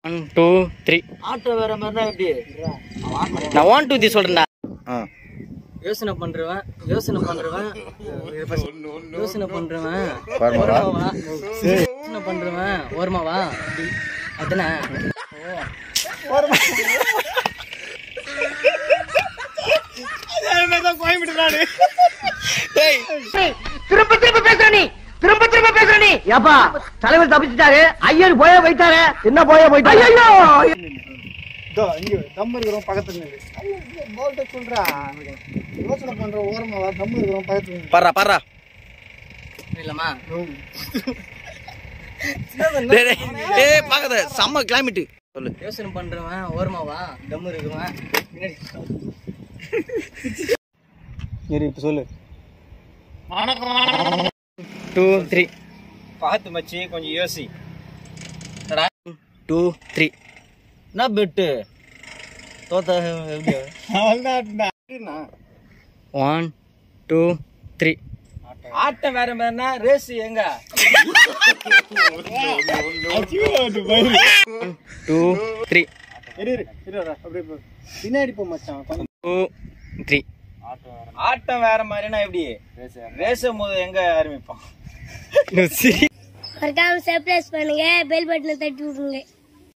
One two three auto வேற மாதிரினா எப்படி நான் ஒன் டூ த்ரீ சொல்றேன்டா யோசனை பண்றவன் யோசனை பண்றவன் யோசனை பண்றவன் ஓரமாவா? ஓரமாவா? யோசனை பண்றவன் ஓரமாவா அதானே திரும்ப திரும்ப பேசுற நீ திரும்ப திரும்ப பேசுற நீ ஏப்பா தலைவர் தப்பிச்சிட்டாரு ஐயர் போய போயிட்டாரு என்ன போய போயிட்டாரு ஐயோ இதோ இங்க தம் இருக்கிறோம் பக்கத்துல நில்லு போல்ட்ட சொல்றா யோசனை பண்ற ஓரமா வா தம் இருக்கிறோம் பக்கத்துல நில்லு. பர்றா பர்றா இல்லம்மா டேய், டேய், டேய் பாக்காத செம்ம கிளைமேட் சொல்லு யோசனை பண்றவன் ஓரமாவா தம் இருக்குவன் பின்னாடி இரு இப்ப சொல்லு டூ த்ரீ பார்த்து மச்சி கொஞ்சம் யோசி டூ த்ரீ என்ன பெட்டு தோத்த எப்படி ஒன் டூ த்ரீ ஆட்டம் வேற மாதிரினா ரேஸ் எங்க டூ த்ரீ இரு இரு இரு இரு, அப்படியே போ. பின்னாடி போ மச்சான் கொஞ்சம் டூ த்ரீ ஆட்டம் வேற மாதிரினா எப்படி ரேஸ் போது எங்க ஆரம்பிப்பான் சரி மறக்காம சர்ப்ரைஸ் பண்ணுங்க பெல் பட்டனை தட்டி விட்டுருங்க